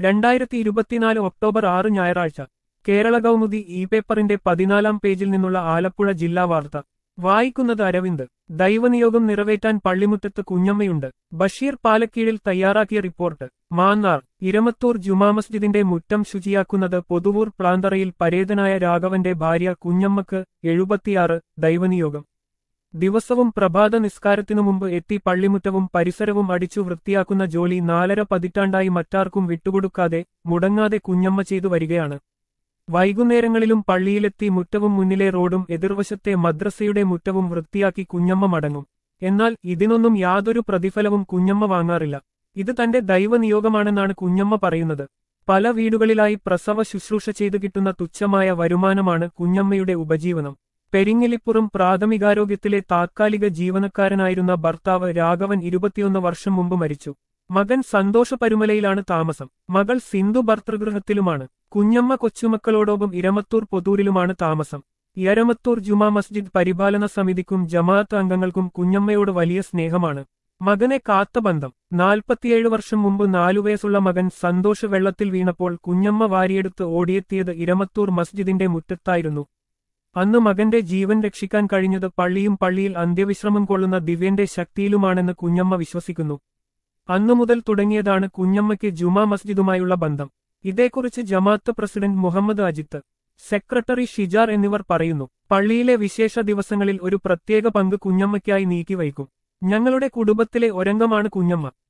രണ്ടായിരത്തി ഇരുപത്തിനാല് ഒക്ടോബർ ആറ് ഞായറാഴ്ച കേരള കൗമുദി ഇ പേപ്പറിന്റെ പതിനാലാം പേജിൽ നിന്നുള്ള ആലപ്പുഴ ജില്ലാ വാർത്ത വായിക്കുന്നത് അരവിന്ദ് ദൈവനിയോഗം നിറവേറ്റാൻ പള്ളിമുറ്റത്ത് കുഞ്ഞമ്മയുണ്ട് ബഷീർ പാലക്കീഴിൽ തയ്യാറാക്കിയ റിപ്പോർട്ട് മാന്നാർ ഇരമത്തൂർ ജുമാ മസ്ജിദിന്റെ മുറ്റം ശുചിയാക്കുന്നത് പൊതുവൂർ പ്ലാന്തറയിൽ പരേതനായ രാഘവന്റെ ഭാര്യ കുഞ്ഞമ്മക്ക് എഴുപത്തിയാറ് ദൈവനിയോഗം ദിവസവും പ്രഭാത നിസ്കാരത്തിനു മുമ്പ് എത്തി പള്ളിമുറ്റവും പരിസരവും അടിച്ചു വൃത്തിയാക്കുന്ന ജോലി നാലര പതിറ്റാണ്ടായി മറ്റാർക്കും വിട്ടുകൊടുക്കാതെ മുടങ്ങാതെ കുഞ്ഞമ്മ ചെയ്തു വരികയാണ് വൈകുന്നേരങ്ങളിലും പള്ളിയിലെത്തി മുറ്റവും മുന്നിലെ റോഡും എതിർവശത്തെ മദ്രസയുടെ മുറ്റവും വൃത്തിയാക്കി കുഞ്ഞമ്മ മടങ്ങും എന്നാൽ ഇതിനൊന്നും യാതൊരു പ്രതിഫലവും കുഞ്ഞമ്മ വാങ്ങാറില്ല ഇത് തന്റെ ദൈവനിയോഗമാണെന്നാണ് കുഞ്ഞമ്മ പറയുന്നത് പല വീടുകളിലായി പ്രസവ ശുശ്രൂഷ ചെയ്തു കിട്ടുന്ന തുച്ഛമായ വരുമാനമാണ് കുഞ്ഞമ്മയുടെ ഉപജീവനം പെരിങ്ങിലിപ്പുറം പ്രാഥമികാരോഗ്യത്തിലെ താത്കാലിക ജീവനക്കാരനായിരുന്ന ഭർത്താവ് രാഘവൻ ഇരുപത്തിയൊന്ന് വർഷം മുമ്പ് മരിച്ചു മകൻ സന്തോഷ പരുമലയിലാണ് താമസം മകൾ സിന്ധു ഭർത്തൃഗൃഹത്തിലുമാണ് കുഞ്ഞമ്മ കൊച്ചുമക്കളോടൊപ്പം ഇരമത്തൂർ പൊതൂരിലുമാണ് താമസം ഇരമത്തൂർ ജുമാ മസ്ജിദ് പരിപാലന സമിതിക്കും ജമാഅത്ത് അംഗങ്ങൾക്കും കുഞ്ഞമ്മയോട് വലിയ സ്നേഹമാണ് മകനെ കാത്ത ബന്ധം നാൽപ്പത്തിയേഴ് വർഷം മുമ്പ് നാലുവയസ്സുള്ള മകൻ സന്തോഷ് വെള്ളത്തിൽ വീണപ്പോൾ കുഞ്ഞമ്മ വാരിയെടുത്ത് ഓടിയെത്തിയത് ഇരമത്തൂർ മസ്ജിദിന്റെ മുറ്റത്തായിരുന്നു അന്ന് മകന്റെ ജീവൻ രക്ഷിക്കാൻ കഴിഞ്ഞത് പള്ളിയും പള്ളിയിൽ അന്ത്യവിശ്രമം കൊള്ളുന്ന ദിവ്യന്റെ ശക്തിയിലുമാണെന്ന് കുഞ്ഞമ്മ വിശ്വസിക്കുന്നു അന്നു മുതൽ തുടങ്ങിയതാണ് കുഞ്ഞമ്മയ്ക്ക് ജുമാ മസ്ജിദുമായുള്ള ബന്ധം ഇതേക്കുറിച്ച് ജമാഅത്ത് പ്രസിഡന്റ് മുഹമ്മദ് അജിത്ത് സെക്രട്ടറി ഷിജാർ എന്നിവർ പറയുന്നു പള്ളിയിലെ വിശേഷ ദിവസങ്ങളിൽ ഒരു പ്രത്യേക പങ്ക് കുഞ്ഞമ്മയ്ക്കായി നീക്കിവയ്ക്കും ഞങ്ങളുടെ കുടുംബത്തിലെ ഒരംഗമാണ് കുഞ്ഞമ്മ